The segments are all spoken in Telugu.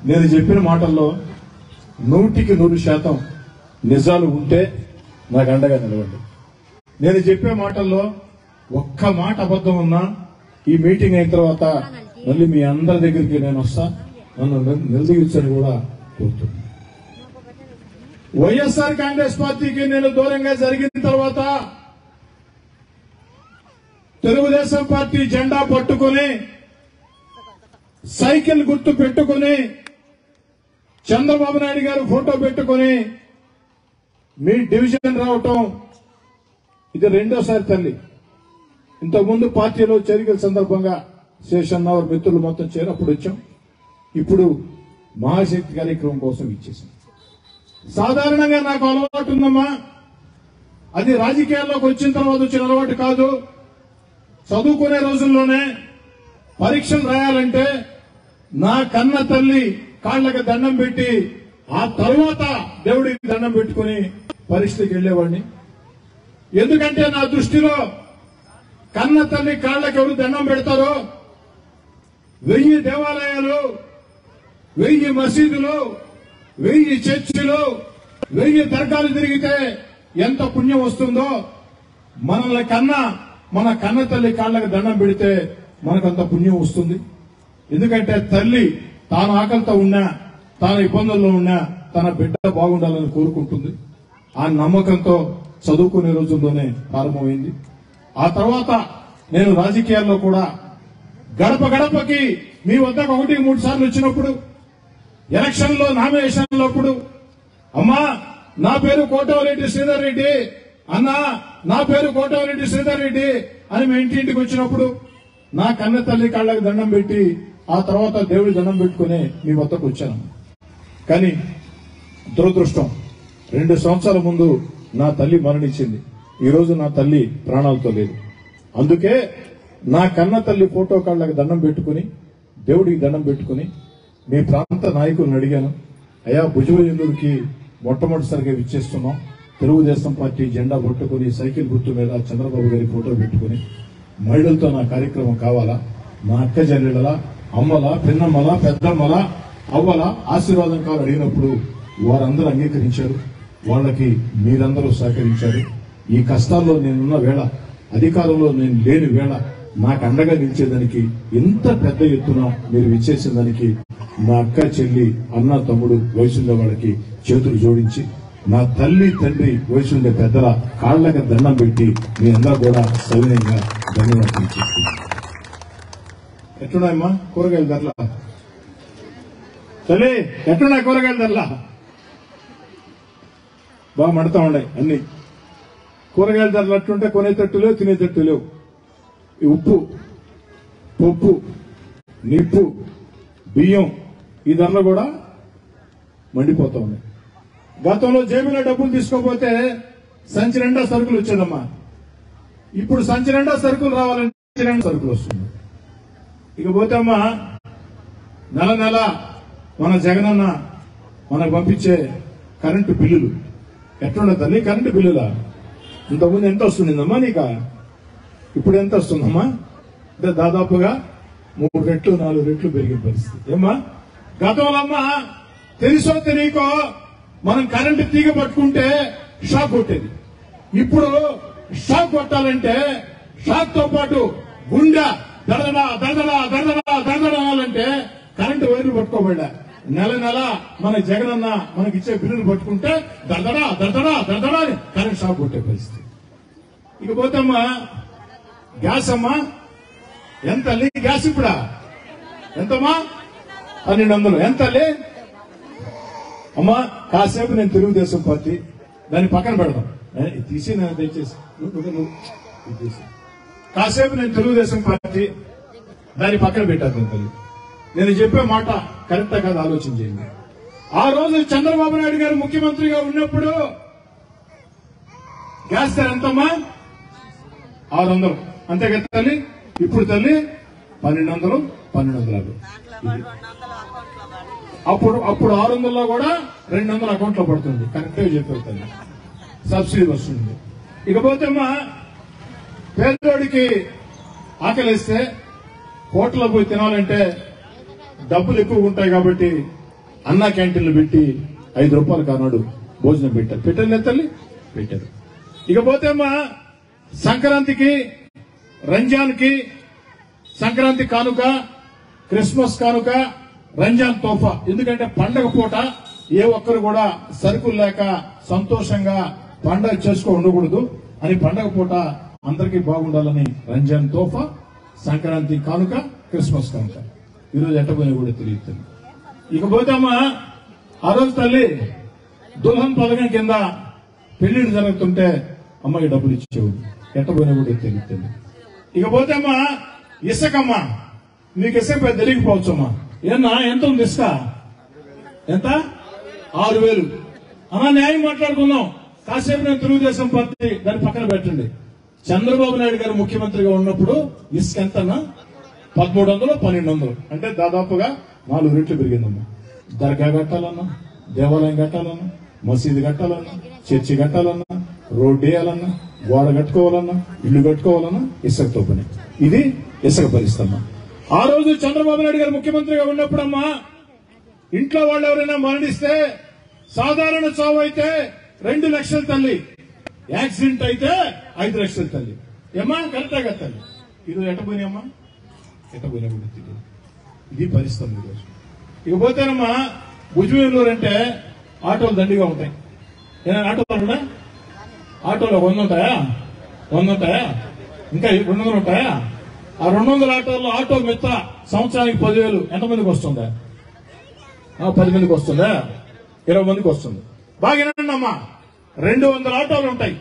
నేను చెప్పిన మాటల్లో నూటికి నూరు శాతం నిజాలు ఉంటే నాకు అండగా నిలవండి నేను చెప్పే మాటల్లో ఒక్క మాట అబద్ధం ఉన్నా ఈ మీటింగ్ అయిన తర్వాత మళ్ళీ మీ అందరి దగ్గరికి నేను వస్తా నన్ను నిల- నిలదీయొచ్చని కూడా కోరుతున్నాను వైఎస్ఆర్ కాంగ్రెస్ పార్టీకి నేను దూరంగా జరిగిన తర్వాత తెలుగుదేశం పార్టీ జెండా పట్టుకొని సైకిల్ గుర్తు పెట్టుకొని చంద్రబాబు నాయుడు గారు ఫోటో పెట్టుకొని మీ డివిజన్ రావటం ఇది రెండోసారి తల్లి ఇంతకుముందు పార్టీలో చేరికల సందర్భంగా శేషన్న వారి మిత్రులు మొత్తం చేరినప్పుడు వచ్చాం ఇప్పుడు మహాశక్తి కార్యక్రమం కోసం ఇచ్చేసాం సాధారణంగా నాకు అలవాటు ఉందమ్మా అది రాజకీయాల్లోకి వచ్చిన తర్వాత వచ్చిన అలవాటు కాదు చదువుకునే రోజుల్లోనే పరీక్షలు రాయాలంటే నా కన్న తల్లి కాళ్ళకి దండం పెట్టి ఆ తర్వాత దేవుడికి దండం పెట్టుకుని పరీక్షలకు వెళ్లేవాడిని ఎందుకంటే నా దృష్టిలో కన్న తల్లి కాళ్ళకి ఎవరు దండం పెడతారో వెయ్యి దేవాలయాలు వెయ్యి మసీదులు వెయ్యి చర్చిలు వెయ్యి దర్గాలు తిరిగితే ఎంత పుణ్యం వస్తుందో మనల్ని కన్నా మన కన్న తల్లి కాళ్ళకి దండం పెడితే మనకంత పుణ్యం వస్తుంది ఎందుకంటే తల్లి తాను ఆకలితో ఉన్నా తాను ఇబ్బందుల్లో ఉన్నా తన బిడ్డ బాగుండాలని కోరుకుంటుంది ఆ నమ్మకంతో చదువుకునే రోజుల్లోనే ప్రారంభమైంది ఆ తర్వాత నేను రాజకీయాల్లో కూడా గడప గడపకి మీ వద్దకు ఒకటి మూడు సార్లు వచ్చినప్పుడు ఎలక్షన్ లో నామినేషన్ అప్పుడు అమ్మా నా పేరు కోటవరెడ్డి శ్రీధర్ రెడ్డి అన్నా నా పేరు కోటవరెడ్డి శ్రీధర్ రెడ్డి అని మీ ఇంటింటికి వచ్చినప్పుడు నా కన్న తల్లి కాళ్ళకి దండం పెట్టి ఆ తర్వాత దేవుడి దండం పెట్టుకుని మీ వద్దకు వచ్చాను కానీ దురదృష్టం రెండు సంవత్సరాల ముందు నా తల్లి మరణించింది ఈ రోజు నా తల్లి ప్రాణాలతో లేదు అందుకే నా కన్న తల్లి ఫోటో కాళ్ళకి దండం పెట్టుకుని దేవుడికి దండం పెట్టుకుని మీ ప్రాంత నాయకులను అడిగాను అయా భుజవజనుడికి మొట్టమొదటిసారిగా విచ్చేస్తున్నాం తెలుగుదేశం పార్టీ జెండా పట్టుకుని సైకిల్ గుర్తు మీద చంద్రబాబు గారి ఫోటో పెట్టుకుని మహిళలతో నా కార్యక్రమం కావాలా మా అక్క చెల్లెళ్ళలా అమ్మలా పిన్నమ్మలా పెద్దమ్మలా అవ్వల ఆశీర్వాదం కావాలి అడిగినప్పుడు వారందరూ అంగీకరించారు వాళ్ళకి మీరందరూ సహకరించారు ఈ కష్టాల్లో నేనున్న వేళ అధికారంలో నేను లేని వేళ నాకు అండగా నిలిచేదానికి ఎంత పెద్ద ఎత్తున మీరు విచ్చేసిన దానికి నా అక్క చెల్లి అన్న తమ్ముడు వయసుండే వాళ్ళకి చేతులు జోడించి నా తల్లి తండ్రి వయసుండే పెద్దల కాళ్ళకి దండం పెట్టి మీ అందరూ కూడా సవినయంగా ధన్యవాదాలు చెప్తున్నాను ఎట్లున్నాయమ్మా కూరగాయల ధరల తల్లి ఎట్లున్నాయి కూరగాయల ధరల బాగా మడతా ఉన్నాయి అన్ని కూరగాయల ధరలు అట్లుంటే కొనేటట్టు లేవు తినేటట్టు లేవు ఈ ఉప్పు పప్పు నిప్పు బియ్యం ఈ ధరలు కూడా మండిపోతా ఉన్నాయి గతంలో జేబులో డబ్బులు తీసుకోకపోతే సంచి నిండా సరుకులు వచ్చేదమ్మా ఇప్పుడు సంచి నిండా సరుకులు రావాలంటే సంచి నిండా సరుకులు వస్తుంది ఇక పోతేమ్మా నెల నెల మన జగనన్న మనకు పంపించే కరెంటు బిల్లులు ఎట్లుండే తల్లి కరెంటు బిల్లులా ఇంతకుముందు ఎంత వస్తుందమ్మా నీక ఇప్పుడు ఎంత వస్తుందమ్మా అంటే దాదాపుగా మూడు రెట్లు నాలుగు రెట్లు పెరిగిన పరిస్థితి ఏమ్మా గతంలో అమ్మా తెలుసో తెలియకో మనం కరెంటు తీగ పట్టుకుంటే షాక్ కొట్టేది ఇప్పుడు షాక్ కొట్టాలంటే షాక్ తో పాటు గుండె దడదడా దడదడా దడదడా దడదడాలంటే కరెంటు వైర్లు పట్టుకోబడ్డా నెల నెల మన జగనన్న మనకి ఇచ్చే బిల్లులు పట్టుకుంటే దడదడా దడదడా దడదడా అని కరెంట్ షాక్ కొట్టే పరిస్థితి ఇక పోతమ్మా గ్యాస్ అమ్మా ఎంత లే గ్యాస్ ఇప్పుడా ఎంతమ్మా పన్నెండు వందలు ఎంత లే అమ్మా కాసేపు నేను తెలుగుదేశం పార్టీ దాన్ని పక్కన పెడదాం ఏ, ఇది తీసి నేను దయచేసి నువ్వు- నువ్వు- నువ్వు ఇది తీసి. కాసేపు నేను తెలుగుదేశం పార్టీ దాన్ని పక్కన పెట్టాను తల్లి నేను చెప్పే మాట కరెక్టా కాదు ఆలోచన చేయండి ఆ రోజు చంద్రబాబు నాయుడు గారు ముఖ్యమంత్రిగా ఉన్నప్పుడు గ్యాస్ ధర ఎంతమ్మా ఆరు వందలు అంతే కదా తల్లి ఇప్పుడు తల్లి పన్నెండు వందలు పన్నెండు వందల యాభై ఇది. అప్పుడు అప్పుడు ఆరు వందల్లో కూడా రెండు వందల అకౌంట్ లో పడుతుంది కరెక్ట్ గా చెప్పారు తల్లి సబ్సిడీ వస్తుంది ఇకపోతే అమ్మా పేదోడికి ఆకలిస్తే హోటల్లో పోయి తినాలంటే డబ్బులు ఎక్కువ ఉంటాయి కాబట్టి అన్నా క్యాంటీన్లు పెట్టి ఐదు రూపాయలు కానాడు భోజనం పెట్టారు పెట్టారు లేదా తల్లి పెట్టారు ఇకపోతే అమ్మా సంక్రాంతికి రంజాన్కి సంక్రాంతి కానుక క్రిస్మస్ కానుక రంజాన్ తోఫా ఎందుకంటే పండగ పూట ఏ ఒక్కరు కూడా సరుకులు లేక సంతోషంగా పండగ చేసుకో ఉండకూడదు అని పండగ పూట అందరికీ బాగుండాలని రంజాన్ తోఫా సంక్రాంతి కానుక క్రిస్మస్ కానుక ఈరోజు ఎట్టబోయే కూడా తెలియదు ఇకపోతే అమ్మా ఆ రోజు తల్లి దుల్హన్ పథకం కింద పెళ్లిళ్ళు జరుగుతుంటే అమ్మకి డబ్బులు ఇచ్చేవాడు ఎట్టబోయినా కూడా తెలియదు ఇకపోతే అమ్మా ఇసుకమ్మా నీకు ఇసుక పెద్ద తెలియకపోవచ్చు అమ్మా ఏమన్నా ఎంత ఉంది ఇసుక ఎంత ఆరు వేలు అమ్మా న్యాయం మాట్లాడుకుందాం కాసేపు నేను తెలుగుదేశం పార్టీ దాన్ని పక్కన పెట్టండి చంద్రబాబు నాయుడు గారు ముఖ్యమంత్రిగా ఉన్నప్పుడు ఇసుక ఎంతనా పదమూడు వందలు పన్నెండు వందలు అంటే దాదాపుగా నాలుగు రెట్లు పెరిగిందమ్మా దర్గా కట్టాలన్నా దేవాలయం కట్టాలన్నా మసీదు కట్టాలన్నా చర్చి కట్టాలన్నా రోడ్డు వేయాలన్నా గోడ కట్టుకోవాలన్నా ఇల్లు కట్టుకోవాలన్నా ఇసుకతో పని ఇది ఇసుక పరిస్థితి ఆ రోజు చంద్రబాబు నాయుడు గారు ముఖ్యమంత్రిగా ఉన్నప్పుడమ్మా ఇంట్లో వాళ్ళు ఎవరైనా మరణిస్తే సాధారణ చావు అయితే రెండు లక్షల తల్లి యాక్సిడెంట్ అయితే ఐదు లక్షల తల్లి ఏమా కరెక్టా కదా తల్లి ఇది ఎట్టపోయినాయమ్మా ఎట్టపోయినా కూడా తెలియదు ఇది పరిస్థితి ఈరోజు ఇకపోతేనమ్మా భుజమేలూరు అంటే ఆటోలు దండిగా ఉంటాయి ఏదైనా ఆటోలు ఉందా ఆటోలో వంద ఉంటాయా వంద ఉంటాయా ఇంకా రెండు వందలు ఉంటాయా ఆ రెండు వందల ఆటోల్లో ఆటో మిత్త సంవత్సరానికి పదివేలు ఎంతమందికి వస్తుందా ఆ, పది మందికి వస్తుందా ఇరవై మందికి వస్తుంది బాగా వినండి అమ్మా రెండు వందల ఆటోలు ఉంటాయి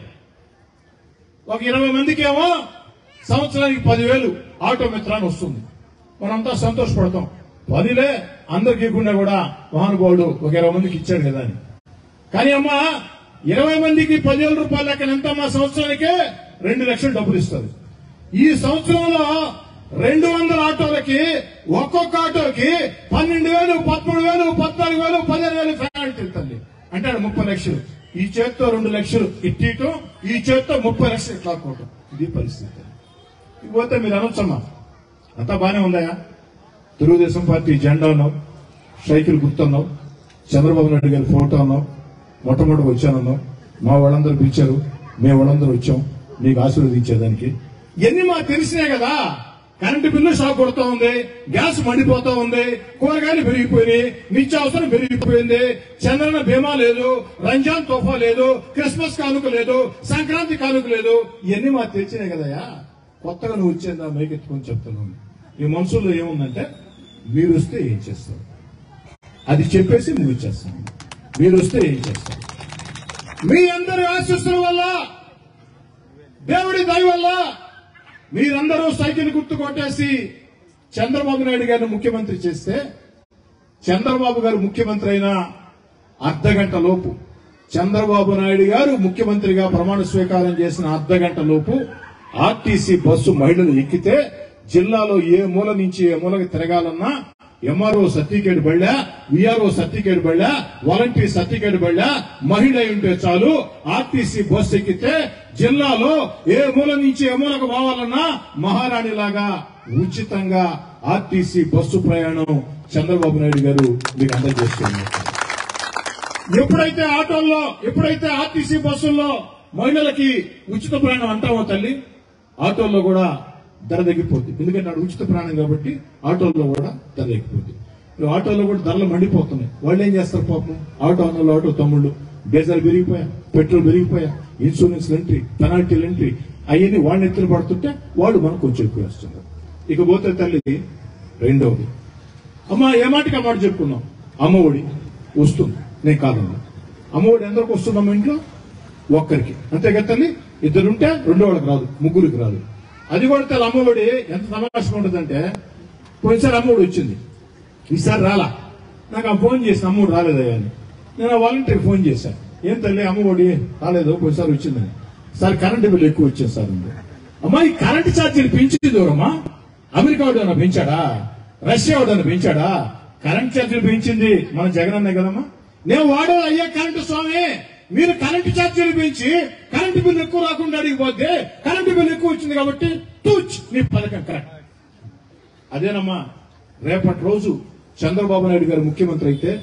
ఒక ఇరవై మందికి ఏమో సంవత్సరానికి పదివేలు ఆటో మిత్రాన్ని వస్తుంది మనంతా సంతోషపడతాం పదిలే అందరికి ఇవ్వకుండా కూడా మహానుభావుడు ఒక ఇరవై మందికి ఇచ్చాడు కదా అని కానీ అమ్మా ఇరవై మందికి పదివేల రూపాయల లెక్కన ఎంత అమ్మా సంవత్సరానికి రెండు లక్షలు డబ్బులు ఇస్తుంది ఈ సంవత్సరంలో రెండు వందల ఆటోలకి ఒక్కొక్క ఆటోకి పన్నెండు వేలు పదమూడు వేలు పద్నాలుగు వేలు పదిహేను వేలు పెనాల్టీ తల్లి అంటే ఆడ ముప్పై లక్షలు ఈ చేత్తో రెండు లక్షలు ఇట్టియటం ఈ చేత్తో ముప్పై లక్షలు ఇట్లా లాక్కోవటం ఇది పరిస్థితి ఇకపోతే మీరు అనొచ్చమ్మా అంతా బానే ఉందాయా తెలుగుదేశం పార్టీ జెండా ఉన్నావు సైకిల్ గుర్తున్నావు చంద్రబాబు నాయుడు గారి ఫోటో అన్నావు మొట్టమొదటి వచ్చానన్నావు మా వాళ్ళందరూ పిలిచారు మేము వాళ్ళందరూ వచ్చాం మీకు ఆశీర్వదించేదానికి ఇవన్నీ మాకు తెలిసినాయి కదా కరెంటు బిల్లు షాక్ కొడుతూ ఉంది గ్యాస్ మండిపోతా ఉంది కూరగాయలు పెరిగిపోయినాయి నిత్యావసరం పెరిగిపోయింది చంద్రన బీమా లేదు రంజాన్ తోఫా లేదు క్రిస్మస్ కానుక లేదు సంక్రాంతి కానుక లేదు ఇవన్నీ మాకు తెలిసినాయి కదయా కొత్తగా నువ్వు వచ్చేందా మేకెత్తుకొని చెప్తున్నాను ఈ మనసులో ఏముందంటే మీరు వస్తే ఏం చేస్తారు అది చెప్పేసి ముగిచ్చేస్తాం మీరు వస్తే ఏం చేస్తారు మీ అందరి ఆశీస్సుల వల్ల దేవుడి దయ వల్ల మీరందరూ సైకిల్ గుర్తు కొట్టేసి చంద్రబాబు నాయుడు గారిని ముఖ్యమంత్రి చేస్తే చంద్రబాబు గారు ముఖ్యమంత్రి అయిన అర్ధ గంట లోపు చంద్రబాబు నాయుడు గారు ముఖ్యమంత్రిగా ప్రమాణ స్వీకారం చేసిన అర్ధ గంట లోపు ఆర్టీసీ బస్సు మహిళలు ఎక్కితే జిల్లాలో ఏ మూల నుంచి ఏ మూలకి తిరగాలన్నా ఎంఆర్ఓ సర్టిఫికేట్ బళ్ళా విఆర్ఓ సర్టిఫికేట్ బళ్ళా వాలంటీర్ సర్టిఫికేట్ బళ్ళా మహిళ అయి ఉంటే చాలు ఆర్టీసీ బస్సు ఎక్కితే జిల్లాలో ఏ మూల నుంచి ఏ మూలకు పోవాలన్నా మహారాణి లాగా ఉచితంగా ఆర్టీసీ బస్సు ప్రయాణం చంద్రబాబు నాయుడు గారు మీకు అందజేస్తున్నారు ఎప్పుడైతే ఆటోల్లో ఎప్పుడైతే ఆర్టీసీ బస్సుల్లో మహిళలకి ఉచిత ప్రయాణం అంటామో తల్లి ఆటోల్లో కూడా ధర తగ్గిపోద్ది ఎందుకంటే ఆడ ఉచిత ప్రయాణం కాబట్టి ఆటోల్లో కూడా ధర తగ్గిపోద్ది ఇప్పుడు ఆటోలో కూడా ధరలు మండిపోతున్నాయి వాళ్ళు ఏం చేస్తారు పాపం ఆటో అన్నలు ఆటో తమ్ముళ్ళు డీజిల్ పెరిగిపోయా పెట్రోల్ పెరిగిపోయా ఇన్సూరెన్స్ ఎంట్రీ పెనాల్టీలు ఎంట్రీ అవన్నీ వాళ్ళని ఎత్తులు పడుతుంటే వాళ్ళు మనకు కొంచెం ఎక్కువ వేస్తున్నారు ఇకపోతే తల్లి రెండవది అమ్మ ఏ మాటకి ఆ మాట చెప్పుకున్నాం అమ్మఒడి వస్తుంది నేను కాదన్నా అమ్మఒడి ఎందరికి వస్తుందమ్మ ఇంట్లో ఒక్కరికి అంతే కదా తల్లి ఇద్దరుంటే రెండో వాళ్ళకి రాదు ముగ్గురికి రాదు అది కూడా తల్లి అమ్మఒడి ఎంత సమావేశం ఉంటుందంటే పోయినసారి అమ్మఒడి వచ్చింది ఈసారి రాలా నాకు ఆ ఫోన్ చేసిన అమ్మఒడి రాలేదయ్యా అని నేను ఆ వాలంటీర్కి ఫోన్ చేశాను ఏం తల్లి అమ్మఒడి రాలేదు పోయినసారి వచ్చిందని సార్ కరెంటు బిల్లు ఎక్కువ వచ్చింది సార్ అంది. అమ్మా ఈ కరెంటు ఛార్జీలు పెంచింది దూరమ్మా అమెరికా వాడు పెంచాడా రష్యా వాడు పెంచాడా కరెంట్ ఛార్జీలు పెంచింది మన జగన్ అన్నే కదమ్మా నేను వాడు అయ్యా కరెంటు స్వామి మీరు కరెంటు ఛార్జీలు పెంచి కరెంటు బిల్లు ఎక్కువ రాకుండా అడిగిపోతే కరెంటు బిల్లు ఎక్కువ వచ్చింది కాబట్టి తూచ్ నీ పథకం కరెక్ట్ అదేనమ్మా రేపటి రోజు చంద్రబాబు నాయుడు గారు ముఖ్యమంత్రి అయితే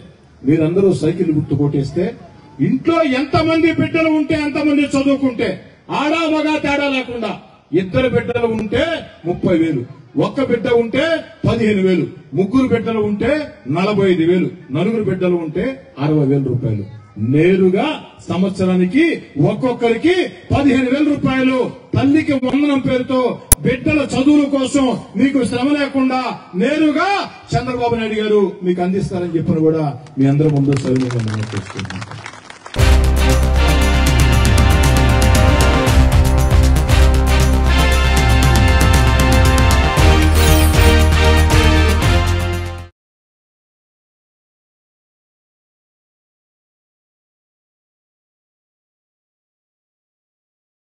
మీరందరూ సైకిల్ గుర్తు కొట్టేస్తే ఇంట్లో ఎంతమంది బిడ్డలు ఉంటే ఎంతమంది చదువుకుంటే ఆడా మగా తేడా లేకుండా ఇద్దరు బిడ్డలు ఉంటే ముప్పై వేలు ఒక్క బిడ్డ ఉంటే పదిహేను వేలు ముగ్గురు బిడ్డలు ఉంటే నలభై ఐదు వేలు నలుగురు బిడ్డలు ఉంటే అరవై వేల రూపాయలు నేరుగా సంవత్సరానికి ఒక్కొక్కరికి పదిహేను వేల రూపాయలు తల్లికి వందనం పేరుతో బిడ్డల చదువుల కోసం మీకు శ్రమ లేకుండా నేరుగా చంద్రబాబు నాయుడు గారు మీకు అందిస్తారని చెప్పిన కూడా మీ అందరి ముందు సవినీయంగా మనం చేస్తున్నాం